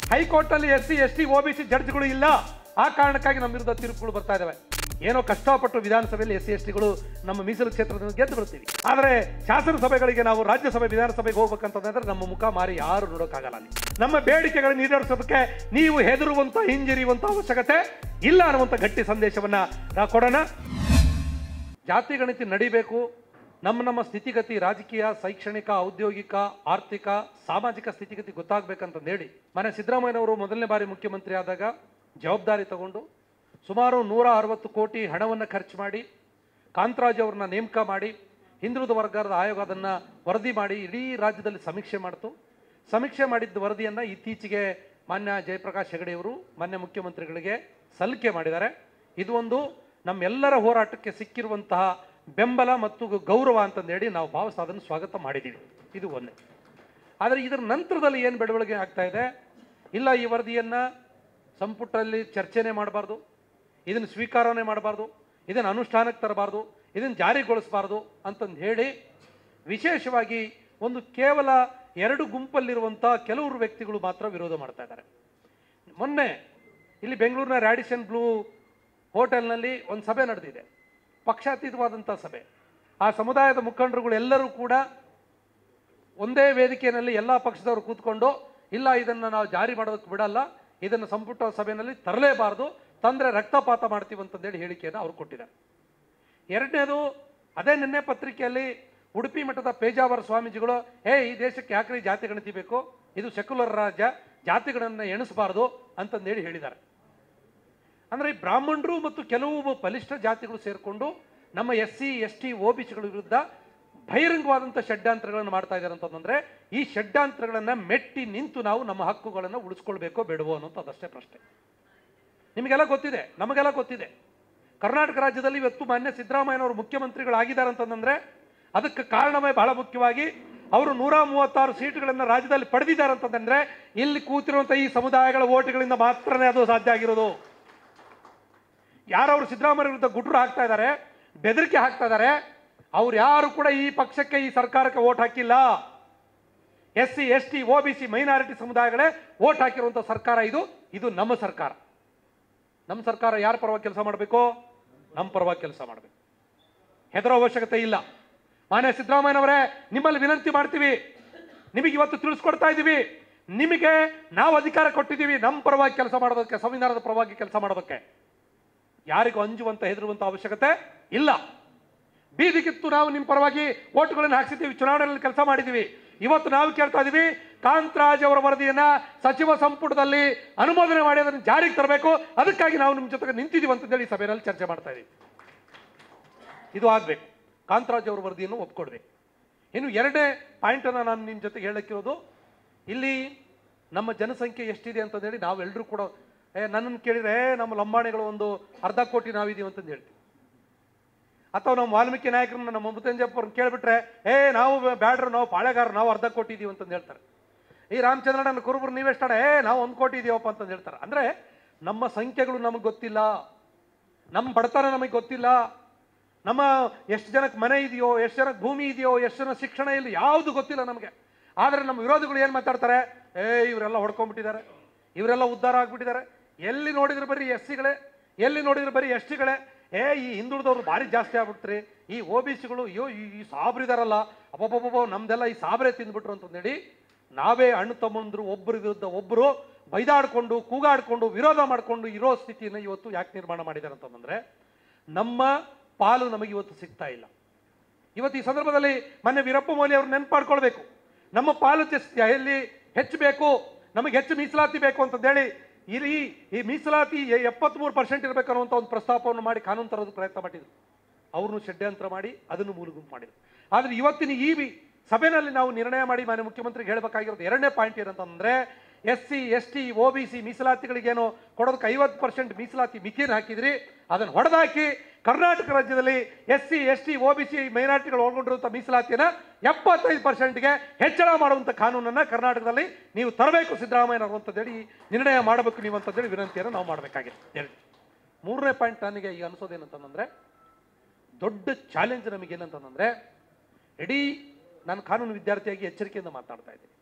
ಹೈಕೋರ್ಟ್ನಲ್ಲಿ S C S T O B C ಜಡ್ಜ್ಗಳು ಇಲ್ಲ ಆ ಕಾರಣಕ್ಕಾಗಿ ನಮ್ಮ ವಿರುದ್ಧ ತೀರ್ಪುಗಳು ಬರ್ತಾ ಇದಾವೆ ಏನೋ ಕಷ್ಟಪಟ್ಟು ವಿಧಾನಸಭೆಯಲ್ಲಿ ಎಸ್ ಸಿ ಎಸ್ ಟಿಗಳು ನಮ್ಮ ಮೀಸಲು ಕ್ಷೇತ್ರದಿಂದ ಗೆದ್ದು ಬರ್ತೀವಿ ಆದರೆ ಶಾಸನಸಭೆಗಳಿಗೆ ನಾವು ರಾಜ್ಯಸಭೆ ವಿಧಾನಸಭೆಗೆ ಹೋಗ್ಬೇಕಂತಂದ್ರೆ ನಮ್ಮ ಮುಖ ಮಾರಿ ಯಾರು ನೋಡೋಕ್ಕಾಗಲ್ಲ ಅಲ್ಲಿ ನಮ್ಮ ಬೇಡಿಕೆಗಳನ್ನು ಈಡೇರಿಸೋದಕ್ಕೆ ನೀವು ಹೆದರುವಂತ ಹಿಂಜರಿಯುವಂತ ಅವಶ್ಯಕತೆ ಇಲ್ಲ ಅನ್ನುವಂಥ ಗಟ್ಟಿ ಸಂದೇಶವನ್ನ ನಾವು ಕೊಡೋಣ ಜಾತಿ ಗಣತಿ ನಡಿಬೇಕು ನಮ್ಮ ನಮ್ಮ ಸ್ಥಿತಿಗತಿ ರಾಜಕೀಯ ಶೈಕ್ಷಣಿಕ ಔದ್ಯೋಗಿಕ ಆರ್ಥಿಕ ಸಾಮಾಜಿಕ ಸ್ಥಿತಿಗತಿ ಗೊತ್ತಾಗಬೇಕಂತಂದು ಹೇಳಿ ಮನೆ ಸಿದ್ದರಾಮಯ್ಯನವರು ಮೊದಲನೇ ಬಾರಿ ಮುಖ್ಯಮಂತ್ರಿ ಆದಾಗ ಜವಾಬ್ದಾರಿ ತಗೊಂಡು ಸುಮಾರು ನೂರ ಅರವತ್ತು ಕೋಟಿ ಹಣವನ್ನು ಖರ್ಚು ಮಾಡಿ ಕಾಂತರಾಜ್ ಅವ್ರನ್ನ ನೇಮಕ ಮಾಡಿ ಹಿಂದುಳಿದ ವರ್ಗದ ಆಯೋಗ ಅದನ್ನು ವರದಿ ಮಾಡಿ ಇಡೀ ರಾಜ್ಯದಲ್ಲಿ ಸಮೀಕ್ಷೆ ಮಾಡ್ತು ಸಮೀಕ್ಷೆ ಮಾಡಿದ್ದ ವರದಿಯನ್ನು ಇತ್ತೀಚೆಗೆ ಮಾನ್ಯ ಜಯಪ್ರಕಾಶ್ ಹೆಗಡೆಯವರು ಮಾನ್ಯ ಮುಖ್ಯಮಂತ್ರಿಗಳಿಗೆ ಸಲ್ಲಿಕೆ ಮಾಡಿದ್ದಾರೆ ಇದು ಒಂದು ನಮ್ಮೆಲ್ಲರ ಹೋರಾಟಕ್ಕೆ ಸಿಕ್ಕಿರುವಂತಹ ಬೆಂಬಲ ಮತ್ತು ಗೌರವ ಅಂತಂದೇಳಿ ನಾವು ಭಾವಿಸ್ತಾ ಅದನ್ನು ಸ್ವಾಗತ ಮಾಡಿದ್ದೀವಿ ಇದು ಒಂದೇ ಆದರೆ ಇದರ ನಂತರದಲ್ಲಿ ಏನು ಬೆಳವಣಿಗೆ ಆಗ್ತಾ ಇದೆ ಇಲ್ಲ ಈ ವರದಿಯನ್ನು ಸಂಪುಟದಲ್ಲಿ ಚರ್ಚೆನೇ ಮಾಡಬಾರ್ದು ಇದನ್ನು ಸ್ವೀಕಾರನೇ ಮಾಡಬಾರ್ದು ಇದನ್ನು ಅನುಷ್ಠಾನಕ್ಕೆ ತರಬಾರ್ದು ಇದನ್ನು ಜಾರಿಗೊಳಿಸಬಾರ್ದು ಅಂತಂದು ಹೇಳಿ ವಿಶೇಷವಾಗಿ ಒಂದು ಕೇವಲ ಎರಡು ಗುಂಪಲ್ಲಿರುವಂಥ ಕೆಲವರು ವ್ಯಕ್ತಿಗಳು ಮಾತ್ರ ವಿರೋಧ ಮಾಡ್ತಾ ಇದ್ದಾರೆ ಮೊನ್ನೆ ಇಲ್ಲಿ ಬೆಂಗಳೂರಿನ ರ್ಯಾಡಿಸನ್ ಬ್ಲೂ ಹೋಟೆಲ್ನಲ್ಲಿ ಒಂದು ಸಭೆ ನಡೆದಿದೆ ಪಕ್ಷಾತೀತವಾದಂಥ ಸಭೆ ಆ ಸಮುದಾಯದ ಮುಖಂಡರುಗಳು ಎಲ್ಲರೂ ಕೂಡ ಒಂದೇ ವೇದಿಕೆಯಲ್ಲಿ ಎಲ್ಲ ಪಕ್ಷದವರು ಕೂತ್ಕೊಂಡು ಇಲ್ಲ ಇದನ್ನು ನಾವು ಜಾರಿ ಮಾಡೋದಕ್ಕೆ ಬಿಡಲ್ಲ ಇದನ್ನು ಸಂಪುಟ ಸಭೆಯಲ್ಲಿ ತರಲೇಬಾರದು ತಂದ್ರೆ ರಕ್ತಪಾತ ಮಾಡ್ತೀವಿ ಅಂತಂದೇಳಿ ಹೇಳಿಕೆಯನ್ನು ಅವ್ರು ಕೊಟ್ಟಿದ್ದಾರೆ ಎರಡನೇದು ಅದೇ ನಿನ್ನೆ ಪತ್ರಿಕೆಯಲ್ಲಿ ಉಡುಪಿ ಮಠದ ಪೇಜಾವರ ಸ್ವಾಮೀಜಿಗಳು ಹೇ ಈ ದೇಶಕ್ಕೆ ಯಾಕ್ರಿ ಜಾತಿ ಗಣತಿ ಬೇಕು ಇದು ಸೆಕ್ಯುಲರ್ ರಾಜ್ಯ ಜಾತಿಗಳನ್ನು ಎಣಿಸಬಾರ್ದು ಅಂತಂದೇಳಿ ಹೇಳಿದ್ದಾರೆ ಅಂದರೆ ಈ ಬ್ರಾಹ್ಮಣರು ಮತ್ತು ಕೆಲವು ಬಲಿಷ್ಠ ಜಾತಿಗಳು ಸೇರಿಕೊಂಡು ನಮ್ಮ S C S T O B ಸಿಗಳ ವಿರುದ್ಧ ಬಹಿರಂಗವಾದಂಥ ಷಡ್ಯಂತ್ರಗಳನ್ನು ಮಾಡ್ತಾ ಇದ್ದಾರೆ ಅಂತಂದ್ರೆ ಈ ಷಡ್ಯಂತ್ರಗಳನ್ನು ಮೆಟ್ಟಿ ನಿಂತು ನಾವು ನಮ್ಮ ಹಕ್ಕುಗಳನ್ನು ಉಳಿಸ್ಕೊಳ್ಬೇಕೋ ಬೇಡವೋ ಅನ್ನೋಂಥದ್ದಷ್ಟೇ ಪ್ರಶ್ನೆ ನಿಮಗೆಲ್ಲ ಗೊತ್ತಿದೆ ನಮಗೆಲ್ಲ ಗೊತ್ತಿದೆ ಕರ್ನಾಟಕ ರಾಜ್ಯದಲ್ಲಿ ಇವತ್ತು ಮಾನ್ಯ ಸಿದ್ದರಾಮಯ್ಯನವರು ಮುಖ್ಯಮಂತ್ರಿಗಳಾಗಿದ್ದಾರೆ ಅಂತಂದ್ರೆ ಅದಕ್ಕೆ ಕಾರಣವೇ ಬಹಳ ಮುಖ್ಯವಾಗಿ ಅವರು ನೂರ ಮೂವತ್ತಾರು ಸೀಟುಗಳನ್ನು ರಾಜ್ಯದಲ್ಲಿ ಪಡೆದಿದ್ದಾರೆ ಅಂತಂದ್ರೆ ಇಲ್ಲಿ ಕೂತಿರುವಂಥ ಈ ಸಮುದಾಯಗಳ ಓಟುಗಳಿಂದ ಮಾತ್ರನೇ ಅದು ಸಾಧ್ಯ ಆಗಿರೋದು ಯಾರವರು ಸಿದ್ದರಾಮಯ್ಯ ವಿರುದ್ಧ ಗುಟ್ರು ಹಾಕ್ತಾ ಇದ್ದಾರೆ ಬೆದರಿಕೆ ಹಾಕ್ತಾ ಇದ್ದಾರೆ ಅವ್ರು ಯಾರು ಕೂಡ ಈ ಪಕ್ಷಕ್ಕೆ ಈ ಸರ್ಕಾರಕ್ಕೆ ಓಟ್ ಹಾಕಿಲ್ಲ S C S T O B C minority ಸಮುದಾಯಗಳೇ ಓಟ್ ಹಾಕಿರುವಂಥ ಸರ್ಕಾರ ಇದು ಇದು ನಮ್ಮ ಸರ್ಕಾರ ನಮ್ಮ ಸರ್ಕಾರ ಯಾರ ಪರವಾಗಿ ಕೆಲಸ ಮಾಡಬೇಕು ನಮ್ಮ ಪರವಾಗಿ ಕೆಲಸ ಮಾಡಬೇಕು ಹೆದರೋ ಅವಶ್ಯಕತೆ ಇಲ್ಲ ಮಾನ್ಯ ಸಿದ್ದರಾಮಯ್ಯನವರೇ ನಿಮ್ಮಲ್ಲಿ ವಿನಂತಿ ಮಾಡ್ತೀವಿ ನಿಮಗೆ ಇವತ್ತು ತಿಳಿಸ್ಕೊಡ್ತಾ ಇದ್ದೀವಿ ನಿಮಗೆ ನಾವು ಅಧಿಕಾರ ಕೊಟ್ಟಿದ್ದೀವಿ ನಮ್ಮ ಪರವಾಗಿ ಕೆಲಸ ಮಾಡೋದಕ್ಕೆ ಸಂವಿಧಾನದ ಪರವಾಗಿ ಕೆಲಸ ಮಾಡೋದಕ್ಕೆ ಯಾರಿಗೂ ಅಂಜುವಂತ ಹೆದರುವಂತ ಅವಶ್ಯಕತೆ ಇಲ್ಲ ಬೀದಿಗಿತ್ತು ನಾವು ನಿಮ್ಮ ಪರವಾಗಿ ಓಟುಗಳನ್ನು ಹಾಕ್ಸಿದ್ದೀವಿ ಚುನಾವಣೆಯಲ್ಲಿ ಕೆಲಸ ಮಾಡಿದ್ದೀವಿ ಇವತ್ತು ನಾವು ಕೇಳ್ತಾ ಇದೀವಿ ಕಾಂತರಾಜ್ ಅವರ ವರದಿಯನ್ನ ಸಚಿವ ಸಂಪುಟದಲ್ಲಿ ಅನುಮೋದನೆ ಮಾಡಿ ಅದನ್ನು ಜಾರಿಗೆ ತರಬೇಕು ಅದಕ್ಕಾಗಿ ನಾವು ನಿಮ್ಮ ಜೊತೆಗೆ ನಿಂತಿದ್ದೀವಿ ಅಂತೇಳಿ ಈ ಸಭೆಯಲ್ಲಿ ಚರ್ಚೆ ಮಾಡ್ತಾ ಇದ್ದೀವಿ ಇದು ಆಗಬೇಕು ಕಾಂತರಾಜ್ ಅವರ ವರದಿಯನ್ನು ಒಪ್ಕೊಡ್ಬೇಕು ಇನ್ನು ಎರಡನೇ ಪಾಯಿಂಟನ್ನು ನಾನು ನಿಮ್ಮ ಜೊತೆಗೆ ಹೇಳಕ್ಕಿರೋದು ಇಲ್ಲಿ ನಮ್ಮ ಜನಸಂಖ್ಯೆ ಎಷ್ಟಿದೆ ಅಂತಂದೇಳಿ ನಾವೆಲ್ಲರೂ ಕೂಡ ಏ ನನ್ನನ್ನು ಕೇಳಿದ್ರೆ ಏ ನಮ್ಮ ಲಂಬಾಣಿಗಳು ಒಂದು ಅರ್ಧ ಕೋಟಿ ನಾವಿದ್ದೀವಿ ಅಂತಂದು ಹೇಳ್ತೀವಿ ಅಥವಾ ನಮ್ಮ ವಾಲ್ಮೀಕಿ ನಾಯಕರನ್ನ ನಮ್ಮ ಮುತ್ತಂಜಪ್ಪ ಅವ್ರನ್ನ ಕೇಳ್ಬಿಟ್ರೆ ಏ ನಾವು ಬ್ಯಾಡ್ರು ನಾವು ಪಾಳೆಗಾರರು ನಾವು ಅರ್ಧ ಕೋಟಿ ಇದೀವಿ ಅಂತಂದು ಹೇಳ್ತಾರೆ ಈ ರಾಮಚಂದ್ರನ ಕುರುಬರು ನೀವೆಷ್ಟಾಡ ಏ ನಾವು ಒಂದು ಕೋಟಿ ಇದೀವಪ್ಪ ಅಂತಂದು ಹೇಳ್ತಾರೆ ಅಂದ್ರೆ ನಮ್ಮ ಸಂಖ್ಯೆಗಳು ನಮಗೆ ಗೊತ್ತಿಲ್ಲ ನಮ್ಮ ಬಡತನ ನಮಗೆ ಗೊತ್ತಿಲ್ಲ ನಮ್ಮ ಎಷ್ಟು ಜನಕ್ಕೆ ಮನೆ ಇದೆಯೋ ಎಷ್ಟು ಜನಕ್ಕೆ ಭೂಮಿ ಇದೆಯೋ ಎಷ್ಟು ಜನ ಶಿಕ್ಷಣ ಇಲ್ಲ ಯಾವುದು ಗೊತ್ತಿಲ್ಲ ನಮಗೆ ಆದರೆ ನಮ್ಮ ವಿರೋಧಿಗಳು ಏನು ಮಾತಾಡ್ತಾರೆ ಏ ಇವರೆಲ್ಲ ಹೊಡ್ಕೊಂಡ್ಬಿಟ್ಟಿದ್ದಾರೆ ಇವರೆಲ್ಲ ಉದ್ಧಾರ ಆಗ್ಬಿಟ್ಟಿದ್ದಾರೆ ಎಲ್ಲಿ ನೋಡಿದ್ರೆ ಬರೀ ಎಸ್ ಸಿಗಳೇ ಎಲ್ಲಿ ನೋಡಿದ್ರೆ ಬರೀ ಎಸ್ ಟಿಗಳೇ ಏ ಈ ಹಿಂದುಳಿದವ್ರು ಭಾರಿ ಜಾಸ್ತಿ ಆಗ್ಬಿಟ್ರಿ ಈ ಒ ಬಿ ಸಿಗಳು ಅಯ್ಯೋ ಈ ಈ ಸಾಬ್ರಿದಾರಲ್ಲ ಅಬ್ಬಬ್ಬಬ್ಬ ನಮ್ದೆಲ್ಲ ಈ ಸಾಬ್ರೆ ತಿಂದ್ಬಿಟ್ರು ಅಂತಂದೇಳಿ ನಾವೇ ಅಣ್ಣು ತಮ್ಮಂದ್ರು ಒಬ್ಬರ ವಿರುದ್ಧ ಒಬ್ಬರು ಬೈದಾಡ್ಕೊಂಡು ಕೂಗಾಡ್ಕೊಂಡು ವಿರೋಧ ಮಾಡಿಕೊಂಡು ಇರೋ ಸ್ಥಿತಿಯನ್ನು ಇವತ್ತು ಯಾಕೆ ನಿರ್ಮಾಣ ಮಾಡಿದ್ದಾರೆ ಅಂತಂದ್ರೆ ನಮ್ಮ ಪಾಲು ನಮಗೆ ಇವತ್ತು ಸಿಗ್ತಾ ಇಲ್ಲ ಇವತ್ತು ಈ ಸಂದರ್ಭದಲ್ಲಿ ಮೊನ್ನೆ ವೀರಪ್ಪ ಮೊಯ್ಲಿ ಅವ್ರು ನೆನ್ಪಾಡ್ಕೊಳ್ಬೇಕು ನಮ್ಮ ಪಾಲು ಚೆಸ್- ಎಲ್ಲಿ ಹೆಚ್ಚು ಬೇಕು ನಮಗೆ ಹೆಚ್ಚು ಮೀಸಲಾತಿ ಬೇಕು ಅಂತಂದೇಳಿ ಇಲ್ಲಿ ಈ ಮೀಸಲಾತಿ ಎಪ್ಪತ್ಮೂರು ಪರ್ಸೆಂಟ್ ಇರಬೇಕು ಅನ್ನುವಂಥ ಒಂದು ಪ್ರಸ್ತಾಪವನ್ನು ಮಾಡಿ ಕಾನೂನು ತರೋದು ಪ್ರಯತ್ನ ಮಾಡಿದ್ರು ಅವ್ರನ್ನು ಷಡ್ಯಂತ್ರ ಮಾಡಿ ಅದನ್ನು ಮೂಲಗುಂಪು ಮಾಡಿದ್ರು ಆದರೆ ಇವತ್ತಿನ ಈ ವಿ- ಸಭೆಯಲ್ಲಿ ನಾವು ನಿರ್ಣಯ ಮಾಡಿ ಮಾನ್ಯ ಮುಖ್ಯಮಂತ್ರಿಗೆ ಹೇಳಬೇಕಾಗಿರೋದು ಎರಡನೇ ಪಾಯಿಂಟ್ ಏನಂತಂದ್ರೆ S C S T O B C ಮೀಸಲಾತಿಗಳಿಗೇನು ಕೊಡೋದಕ್ಕೆ ಐವತ್ತು ಪರ್ಸೆಂಟ್ ಮೀಸಲಾತಿ ಮಿತಿಯನ್ನು ಹಾಕಿದ್ರಿ ಅದನ್ನು ಹೊಡೆದಾಕಿ ಕರ್ನಾಟಕ ರಾಜ್ಯದಲ್ಲಿ S C S T O B C ಮೈನಾರಿಟಿಗಳು ಒಳಗೊಂಡಿರುವಂಥ ಮೀಸಲಾತಿಯನ್ನು ಎಪ್ಪತ್ತೈದು ಪರ್ಸೆಂಟ್ಗೆ ಹೆಚ್ಚಳ ಮಾಡುವಂಥ ಕಾನೂನನ್ನು ಕರ್ನಾಟಕದಲ್ಲಿ ನೀವು ತರಬೇಕು ಸಿದ್ದರಾಮಯ್ಯನವರು ಅಂತೇಳಿ ನಿರ್ಣಯ ಮಾಡಬೇಕು ನೀವು ಅಂತೇಳಿ ವಿನಂತಿಯನ್ನು ನಾವು ಮಾಡಬೇಕಾಗಿದೆ ಎರಡು ಮೂರನೇ ಪಾಯಿಂಟ್ ನನಗೆ ಈಗ ಅನಿಸೋದೇನಂತಂದ್ರೆ ದೊಡ್ಡ ಚಾಲೆಂಜ್ ನಮಗೇನಂತಂದ್ರೆ ಇಡೀ ನಾನು ಕಾನೂನು ವಿದ್ಯಾರ್ಥಿಯಾಗಿ ಎಚ್ಚರಿಕೆಯಿಂದ ಮಾತನಾಡ್ತಾ ಇದ್ದೀನಿ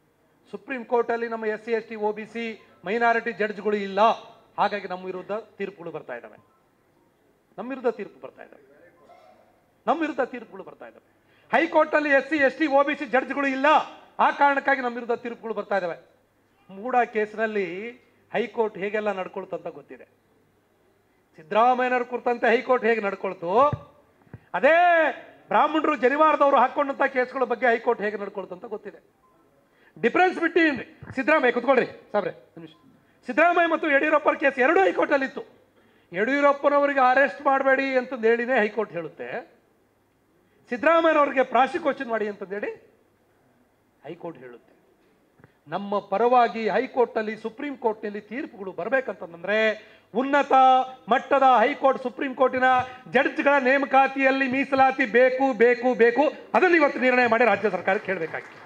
ಸುಪ್ರೀಂ ಕೋರ್ಟಲ್ಲಿ ನಮ್ಮ S C S T O B C minority ಜಡ್ಜ್ಗಳು ಇಲ್ಲ ಹಾಗಾಗಿ ನಮ್ಮ ವಿರುದ್ಧ ತೀರ್ಪುಗಳು ಬರ್ತಾ ಇದ್ದಾವೆ ನಮ್ಮ ವಿರುದ್ಧ ತೀರ್ಪು ಬರ್ತಾ ಇದ್ದಾವೆ ನಮ್ಮ ವಿರುದ್ಧ ತೀರ್ಪುಗಳು ಬರ್ತಾ ಇದ್ದಾವೆ ಹೈಕೋರ್ಟಲ್ಲಿ S C S T O B C ಜಡ್ಜ್ಗಳು ಇಲ್ಲ ಆ ಕಾರಣಕ್ಕಾಗಿ ನಮ್ಮ ವಿರುದ್ಧ ತೀರ್ಪುಗಳು ಬರ್ತಾ ಇದ್ದಾವೆ ಮೂಡ ಕೇಸ್ನಲ್ಲಿ ಹೈಕೋರ್ಟ್ ಹೇಗೆಲ್ಲ ನಡ್ಕೊಳ್ತಂತ ಗೊತ್ತಿದೆ ಸಿದ್ದರಾಮಯ್ಯನವ್ರ ಕುರಿತಂತೆ ಹೈಕೋರ್ಟ್ ಹೇಗೆ ನಡ್ಕೊಳ್ತು ಅದೇ ಬ್ರಾಹ್ಮಣರು ಜನಿವಾರದವರು ಹಾಕೊಂಡಂತ ಕೇಸ್ಗಳ ಬಗ್ಗೆ ಹೈಕೋರ್ಟ್ ಹೇಗೆ ನಡ್ಕೊಳ್ತಂತ ಗೊತ್ತಿದೆ ಡಿಫರೆನ್ಸ್ ಬಿಟ್ವೀನ್ ಸಿದ್ದರಾಮಯ್ಯ ಕುತ್ಕೊಳ್ರಿ ಸಾಬ್ರೆ ಒಂದ್ ನಿಮಿಷ ಸಿದ್ದರಾಮಯ್ಯ ಮತ್ತು ಯಡಿಯೂರಪ್ಪರ ಕೇಸ್ ಎರಡೂ ಹೈಕೋರ್ಟಲ್ಲಿ ಇತ್ತು ಯಡಿಯೂರಪ್ಪನವರಿಗೆ ಅರೆಸ್ಟ್ ಮಾಡಬೇಡಿ ಅಂತಂದು ಹೇಳಿನೇ ಹೈಕೋರ್ಟ್ ಹೇಳುತ್ತೆ ಸಿದ್ದರಾಮಯ್ಯನವರಿಗೆ ಪ್ರಾಸಿಕ್ಯೂಷನ್ ಮಾಡಿ ಅಂತಂದೇಳಿ ಹೈಕೋರ್ಟ್ ಹೇಳುತ್ತೆ ನಮ್ಮ ಪರವಾಗಿ ಹೈಕೋರ್ಟ್ನಲ್ಲಿ ಸುಪ್ರೀಂ ಕೋರ್ಟ್ನಲ್ಲಿ ತೀರ್ಪುಗಳು ಬರಬೇಕಂತಂದ್ರೆ ಉನ್ನತ ಮಟ್ಟದ ಹೈಕೋರ್ಟ್ ಸುಪ್ರೀಂ ಕೋರ್ಟಿನ ಜಡ್ಜ್ಗಳ ನೇಮಕಾತಿಯಲ್ಲಿ ಮೀಸಲಾತಿ ಬೇಕು ಬೇಕು ಬೇಕು ಅದನ್ನು ಇವತ್ತು ನಿರ್ಣಯ ಮಾಡಿ ರಾಜ್ಯ ಸರ್ಕಾರಕ್ಕೆ ಹೇಳಬೇಕಾಗಿತ್ತು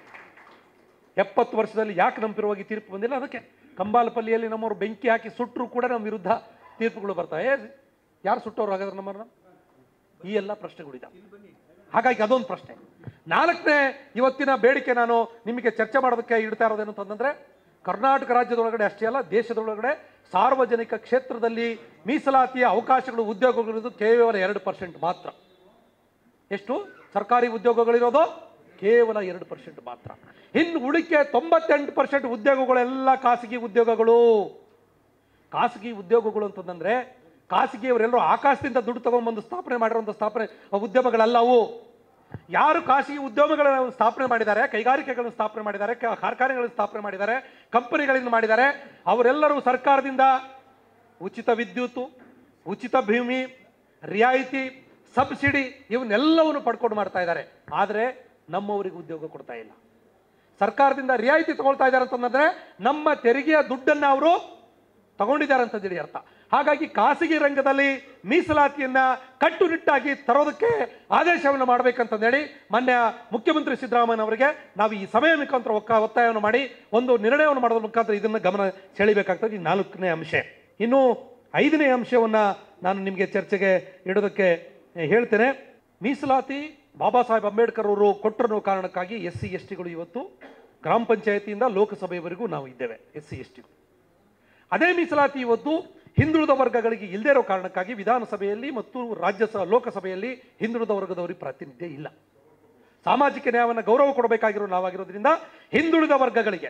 ಎಪ್ಪತ್ತು ವರ್ಷದಲ್ಲಿ ಯಾಕೆ ನಮ್ಮ ಪರವಾಗಿ ತೀರ್ಪು ಬಂದಿಲ್ಲ ಅದಕ್ಕೆ ಕಂಬಾಲಪಲ್ಲಿಯಲ್ಲಿ ನಮ್ಮವರು ಬೆಂಕಿ ಹಾಕಿ ಸುಟ್ಟರು ಕೂಡ ನಮ್ಮ ವಿರುದ್ಧ ತೀರ್ಪುಗಳು ಬರ್ತಾವೆ ಏ, ಯಾರು ಸುಟ್ಟವ್ರು ಹಾಗಾದ್ರೆ ನಮ್ಮನ್ನ ಈ ಎಲ್ಲ ಪ್ರಶ್ನೆಗಳಿದ್ದಾವೆ ಹಾಗಾಗಿ ಅದೊಂದು ಪ್ರಶ್ನೆ ನಾಲ್ಕನೇ ಇವತ್ತಿನ ಬೇಡಿಕೆ ನಾನು ನಿಮಗೆ ಚರ್ಚೆ ಮಾಡೋದಕ್ಕೆ ಇಡ್ತಾ ಇರೋದೇನು ಅಂತಂದ್ರೆ ಕರ್ನಾಟಕ ರಾಜ್ಯದೊಳಗಡೆ ಅಷ್ಟೇ ಅಲ್ಲ ದೇಶದೊಳಗಡೆ ಸಾರ್ವಜನಿಕ ಕ್ಷೇತ್ರದಲ್ಲಿ ಮೀಸಲಾತಿಯ ಅವಕಾಶಗಳು ಉದ್ಯೋಗಗಳಿರೋದು ಕೇವಲ ಎರಡು ಪರ್ಸೆಂಟ್ ಮಾತ್ರ ಎಷ್ಟು ಸರ್ಕಾರಿ ಉದ್ಯೋಗಗಳಿರೋದು ಕೇವಲ ಎರಡು ಪರ್ಸೆಂಟ್ ಮಾತ್ರ ಇನ್ನು ಉಳಿಕೆ ತೊಂಬತ್ತೆಂಟು ಪರ್ಸೆಂಟ್ ಉದ್ಯೋಗಗಳೆಲ್ಲ ಖಾಸಗಿ ಉದ್ಯೋಗಗಳು ಖಾಸಗಿ ಉದ್ಯೋಗಗಳು ಅಂತಂದ್ರೆ ಖಾಸಗಿಯವರೆಲ್ಲರೂ ಆಕಾಶದಿಂದ ದುಡ್ಡು ತಗೊಂಡ್ಬಂದು ಸ್ಥಾಪನೆ ಮಾಡಿರುವಂಥ ಸ್ಥಾಪನೆ ಉದ್ಯಮಗಳಲ್ಲ ಅವು ಯಾರು ಖಾಸಗಿ ಉದ್ಯಮಗಳನ್ನು ಸ್ಥಾಪನೆ ಮಾಡಿದ್ದಾರೆ ಕೈಗಾರಿಕೆಗಳನ್ನು ಸ್ಥಾಪನೆ ಮಾಡಿದ್ದಾರೆ ಕ- ಕಾರ್ಖಾನೆಗಳನ್ನು ಸ್ಥಾಪನೆ ಮಾಡಿದ್ದಾರೆ ಕಂಪನಿಗಳಿಂದ ಮಾಡಿದ್ದಾರೆ ಅವರೆಲ್ಲರೂ ಸರ್ಕಾರದಿಂದ ಉಚಿತ ವಿದ್ಯುತ್ ಉಚಿತ ಭೂಮಿ ರಿಯಾಯಿತಿ ಸಬ್ಸಿಡಿ ಇವನ್ನೆಲ್ಲವನ್ನು ಪಡ್ಕೊಂಡು ಮಾಡ್ತಾ ಇದ್ದಾರೆ ಆದರೆ ನಮ್ಮವರಿಗೆ ಉದ್ಯೋಗ ಕೊಡ್ತಾ ಇಲ್ಲ ಸರ್ಕಾರದಿಂದ ರಿಯಾಯಿತಿ ತಗೊಳ್ತಾ ಇದ್ದಾರೆ ಅಂತಂದ್ರೆ ನಮ್ಮ ತೆರಿಗೆಯ ದುಡ್ಡನ್ನ ಅವರು ತಗೊಂಡಿದ್ದಾರೆ ಅಂತಂದೇಳಿ ಅರ್ಥ ಹಾಗಾಗಿ ಖಾಸಗಿ ರಂಗದಲ್ಲಿ ಮೀಸಲಾತಿಯನ್ನ ಕಟ್ಟುನಿಟ್ಟಾಗಿ ತರೋದಕ್ಕೆ ಆದೇಶವನ್ನು ಮಾಡಬೇಕಂತಂದೇಳಿ ಮಾನ್ಯ ಮುಖ್ಯಮಂತ್ರಿ ಸಿದ್ದರಾಮಯ್ಯ ಅವರಿಗೆ ನಾವು ಈ ಸಮಯ ಮುಖಾಂತರ ಒಕ್ಕ ಒತ್ತಾಯವನ್ನು ಮಾಡಿ ಒಂದು ನಿರ್ಣಯವನ್ನು ಮಾಡೋದ್ರ ಮುಖಾಂತರ ಇದನ್ನು ಗಮನ ಸೆಳಿಬೇಕಾಗ್ತದೆ ಈ ನಾಲ್ಕನೇ ಅಂಶ ಇನ್ನು ಐದನೇ ಅಂಶವನ್ನ ನಾನು ನಿಮಗೆ ಚರ್ಚೆಗೆ ಇಡೋದಕ್ಕೆ ಹೇಳ್ತೇನೆ ಮೀಸಲಾತಿ ಬಾಬಾ ಸಾಹೇಬ್ ಅಂಬೇಡ್ಕರ್ ಅವರು ಕೊಟ್ಟಿರೋ ಕಾರಣಕ್ಕಾಗಿ ಎಸ್ ಸಿ ಎಸ್ ಟಿಗಳು ಇವತ್ತು ಗ್ರಾಮ ಪಂಚಾಯತಿಯಿಂದ ಲೋಕಸಭೆಯವರೆಗೂ ನಾವು ಇದ್ದೇವೆ ಎಸ್ ಸಿ ಎಸ್ ಟಿಗಳು ಅದೇ ಮೀಸಲಾತಿ ಇವತ್ತು ಹಿಂದುಳಿದ ವರ್ಗಗಳಿಗೆ ಇಲ್ಲದೇ ಇರೋ ಕಾರಣಕ್ಕಾಗಿ ವಿಧಾನಸಭೆಯಲ್ಲಿ ಮತ್ತು ರಾಜ್ಯಸಭಾ ಲೋಕಸಭೆಯಲ್ಲಿ ಹಿಂದುಳಿದ ವರ್ಗದವರಿಗೆ ಪ್ರಾತಿನಿಧ್ಯ ಇಲ್ಲ ಸಾಮಾಜಿಕ ನ್ಯಾಯವನ್ನು ಗೌರವ ಕೊಡಬೇಕಾಗಿರೋ ನಾವಾಗಿರೋದ್ರಿಂದ ಹಿಂದುಳಿದ ವರ್ಗಗಳಿಗೆ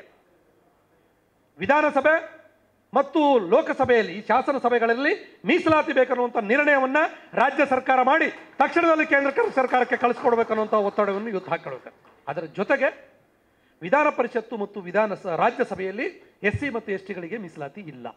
ವಿಧಾನಸಭೆ ಮತ್ತು ಲೋಕಸಭೆಯಲ್ಲಿ ಈ ಶಾಸನ ಸಭೆಗಳಲ್ಲಿ ಮೀಸಲಾತಿ ಬೇಕನ್ನುವಂಥ ನಿರ್ಣಯವನ್ನ ರಾಜ್ಯ ಸರ್ಕಾರ ಮಾಡಿ ತಕ್ಷಣದಲ್ಲಿ ಕೇಂದ್ರ ಕ- ಸರ್ಕಾರಕ್ಕೆ ಕಳಿಸ್ಕೊಡ್ಬೇಕನ್ನುವಂಥ ಒತ್ತಡವನ್ನು ಇವತ್ತು ಹಾಕೊಳ್ಬೇಕು ಅದರ ಜೊತೆಗೆ ವಿಧಾನ ಪರಿಷತ್ತು ಮತ್ತು ವಿಧಾನ ಸ- ರಾಜ್ಯಸಭೆಯಲ್ಲಿ ಎಸ್ ಸಿ ಮತ್ತು ಎಸ್ ಟಿಗಳಿಗೆ ಮೀಸಲಾತಿ ಇಲ್ಲ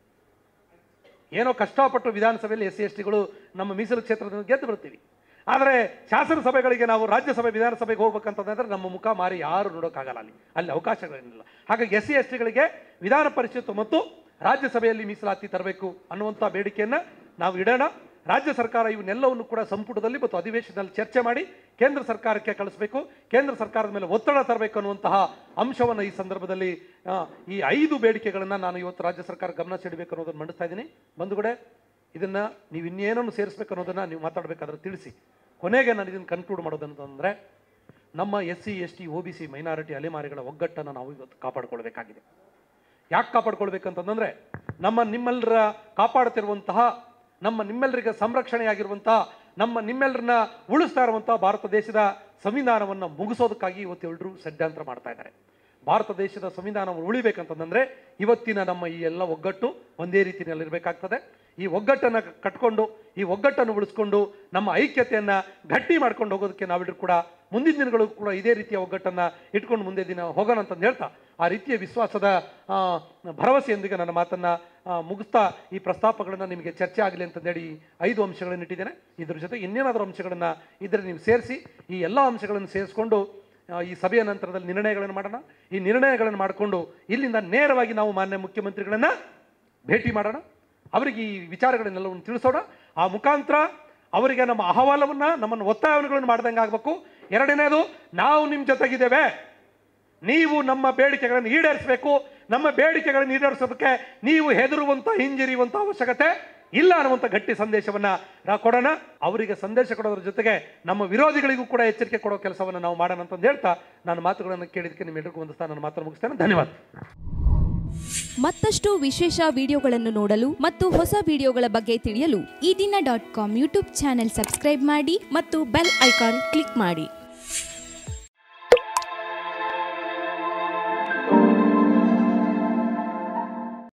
ಏನೋ ಕಷ್ಟಪಟ್ಟು ವಿಧಾನಸಭೆಯಲ್ಲಿ ಎಸ್ ಸಿ ಎಸ್ ಟಿಗಳು ನಮ್ಮ ಮೀಸಲು ಕ್ಷೇತ್ರದಿಂದ ಗೆದ್ದು ಬರ್ತೀವಿ ಆದರೆ ಶಾಸನ ಸಭೆಗಳಿಗೆ ನಾವು ರಾಜ್ಯಸಭೆ ವಿಧಾನಸಭೆಗೆ ಹೋಗ್ಬೇಕಂತಂದ್ರೆ ನಮ್ಮ ಮುಖ ಮಾರಿ ಯಾರು ನೋಡೋಕ್ಕಾಗಲ್ಲ ಅಲ್ಲಿ ಅಲ್ಲಿ ಅವಕಾಶಗಳೇನಿಲ್ಲ ಹಾಗಾಗಿ ಎಸ್ ಸಿ ಎಸ್ ಟಿಗಳಿಗೆ ವಿಧಾನ ಪರಿಷತ್ತು ಮತ್ತು ರಾಜ್ಯಸಭೆಯಲ್ಲಿ ಮೀಸಲಾತಿ ತರಬೇಕು ಅನ್ನುವಂಥ ಬೇಡಿಕೆಯನ್ನು ನಾವು ಇಡೋಣ ರಾಜ್ಯ ಸರ್ಕಾರ ಇವನ್ನೆಲ್ಲವನ್ನು ಕೂಡ ಸಂಪುಟದಲ್ಲಿ ಮತ್ತು ಅಧಿವೇಶನದಲ್ಲಿ ಚರ್ಚೆ ಮಾಡಿ ಕೇಂದ್ರ ಸರ್ಕಾರಕ್ಕೆ ಕಳಿಸಬೇಕು ಕೇಂದ್ರ ಸರ್ಕಾರದ ಮೇಲೆ ಒತ್ತಡ ತರಬೇಕು ಅನ್ನುವಂತಹ ಅಂಶವನ್ನು ಈ ಸಂದರ್ಭದಲ್ಲಿ ಆ, ಈ ಐದು ಬೇಡಿಕೆಗಳನ್ನು ನಾನು ಇವತ್ತು ರಾಜ್ಯ ಸರ್ಕಾರ ಗಮನ ಸೆಳಬೇಕು ಅನ್ನೋದನ್ನು ಮಂಡಿಸ್ತಾ ಇದ್ದೀನಿ ಬಂಧುಗಳೇ ಇದನ್ನ ನೀವು ಇನ್ನೇನನ್ನು ಸೇರಿಸ್ಬೇಕು ಅನ್ನೋದನ್ನ ನೀವು ಮಾತಾಡಬೇಕಾದ್ರೆ ತಿಳಿಸಿ ಕೊನೆಗೆ ನಾನು ಇದನ್ನು ಕನ್ಕ್ಲೂಡ್ ಮಾಡೋದಂತಂದ್ರೆ ನಮ್ಮ S C S T O B C minority ಅಲೆಮಾರಿಗಳ ಒಗ್ಗಟ್ಟನ್ನು ನಾವು ಇವತ್ತು ಕಾಪಾಡಿಕೊಳ್ಬೇಕಾಗಿದೆ ಯಾಕೆ ಕಾಪಾಡ್ಕೊಳ್ಬೇಕಂತಂದ್ರೆ ನಮ್ಮ ನಿಮ್ಮೆಲ್ಲರ ಕಾಪಾಡುತ್ತಿರುವಂತಹ ನಮ್ಮ ನಿಮ್ಮೆಲ್ಲರಿಗೆ ಸಂರಕ್ಷಣೆಯಾಗಿರುವಂತಹ ನಮ್ಮ ನಿಮ್ಮೆಲ್ಲರನ್ನ ಉಳಿಸ್ತಾ ಇರುವಂತಹ ಭಾರತ ದೇಶದ ಸಂವಿಧಾನವನ್ನು ಮುಗಿಸೋದಕ್ಕಾಗಿ ಇವತ್ತು ಎಲ್ಲರೂ ಷಡ್ಯಂತ್ರ ಮಾಡ್ತಾ ಇದ್ದಾರೆ ಭಾರತ ದೇಶದ ಸಂವಿಧಾನವನ್ನು ಉಳಿಬೇಕಂತಂದ್ರೆ ಇವತ್ತಿನ ನಮ್ಮ ಈ ಎಲ್ಲ ಒಗ್ಗಟ್ಟು ಒಂದೇ ರೀತಿಯಲ್ಲಿ ಇರಬೇಕಾಗ್ತದೆ ಈ ಒಗ್ಗಟ್ಟನ್ನು ಕಟ್ಕೊಂಡು ಈ ಒಗ್ಗಟ್ಟನ್ನು ಉಳಿಸ್ಕೊಂಡು ನಮ್ಮ ಐಕ್ಯತೆಯನ್ನು ಗಟ್ಟಿ ಮಾಡ್ಕೊಂಡು ಹೋಗೋದಕ್ಕೆ ನಾವೆಲ್ಲರೂ ಕೂಡ ಮುಂದಿನ ದಿನಗಳು ಕೂಡ ಇದೇ ರೀತಿಯ ಒಗ್ಗಟ್ಟನ್ನು ಇಟ್ಕೊಂಡು ಮುಂದೆ ದಿನ ಹೋಗೋಣ ಅಂತಂದು ಹೇಳ್ತಾ ಆ ರೀತಿಯ ವಿಶ್ವಾಸದ ಆ, ಭರವಸೆಯೊಂದಿಗೆ ನನ್ನ ಮಾತನ್ನು ಮುಗಿಸ್ತಾ ಈ ಪ್ರಸ್ತಾಪಗಳನ್ನು ನಿಮಗೆ ಚರ್ಚೆ ಆಗಲಿ ಅಂತಂದೇಳಿ ಐದು ಅಂಶಗಳನ್ನು ಇಟ್ಟಿದ್ದೇನೆ ಇದ್ರ ಜೊತೆ ಇನ್ನೇನಾದರೂ ಅಂಶಗಳನ್ನು ಇದ್ರೆ ನೀವು ಸೇರಿಸಿ ಈ ಎಲ್ಲ ಅಂಶಗಳನ್ನು ಸೇರಿಸ್ಕೊಂಡು ಆ, ಈ ಸಭೆಯ ನಂತರದಲ್ಲಿ ನಿರ್ಣಯಗಳನ್ನು ಮಾಡೋಣ ಈ ನಿರ್ಣಯಗಳನ್ನು ಮಾಡಿಕೊಂಡು ಇಲ್ಲಿಂದ ನೇರವಾಗಿ ನಾವು ಮಾನ್ಯ ಮುಖ್ಯಮಂತ್ರಿಗಳನ್ನು ಭೇಟಿ ಮಾಡೋಣ ಅವರಿಗೆ ಈ ವಿಚಾರಗಳನ್ನೆಲ್ಲವನ್ನು ತಿಳಿಸೋಣ ಆ ಮುಖಾಂತರ ಅವರಿಗೆ ನಮ್ಮ ಅಹವಾಲವನ್ನು ನಮ್ಮನ್ನು ಒತ್ತಾಯಗಳನ್ನು ಮಾಡ್ದಂಗೆ ಆಗಬೇಕು ಎರಡನೇದು ನಾವು ನಿಮ್ಮ ಜೊತೆಗಿದ್ದೇವೆ ನೀವು ನಮ್ಮ ಬೇಡಿಕೆಗಳನ್ನು ಈಡೇರಿಸಬೇಕು ನಮ್ಮ ಬೇಡಿಕೆಗಳನ್ನು ಈಡೇರಿಸೋದಕ್ಕೆ ನೀವು ಹೆದರುವಂಥ ಹಿಂಜರಿಯುವಂಥ ಅವಶ್ಯಕತೆ ಇಲ್ಲ ಅನ್ನುವಂಥ ಗಟ್ಟಿ ಸಂದೇಶವನ್ನ ನಾವು ಕೊಡೋಣ ಅವರಿಗೆ ಸಂದೇಶ ಕೊಡೋದ್ರ ಜೊತೆಗೆ ನಮ್ಮ ವಿರೋಧಿಗಳಿಗೂ ಕೂಡ ಎಚ್ಚರಿಕೆ ಕೊಡೋ ಕೆಲಸವನ್ನು ನಾವು ಮಾಡೋಣ ಅಂತಂದು ಹೇಳ್ತಾ ನಾನು ಮಾತುಗಳನ್ನು ಕೇಳಿದಕ್ಕೆ ನಿಮ್ಮೆಲ್ಲರಿಗೂ ಒಂದು ಸ್ಥಾನ ಮಾತನ್ನು ಮುಗಿಸ್ತೇನೆ ಧನ್ಯವಾದ ಮತ್ತಷ್ಟು ವಿಶೇಷ ವಿಡಿಯೋಗಳನ್ನು ನೋಡಲು ಮತ್ತು ಹೊಸ ವಿಡಿಯೋಗಳ ಬಗ್ಗೆ ತಿಳಿಯಲು Ee Dina dot com YouTube channel subscribe ಮಾಡಿ ಮತ್ತು ಬೆಲ್ ಐಕಾನ್ ಕ್ಲಿಕ್ ಮಾಡಿ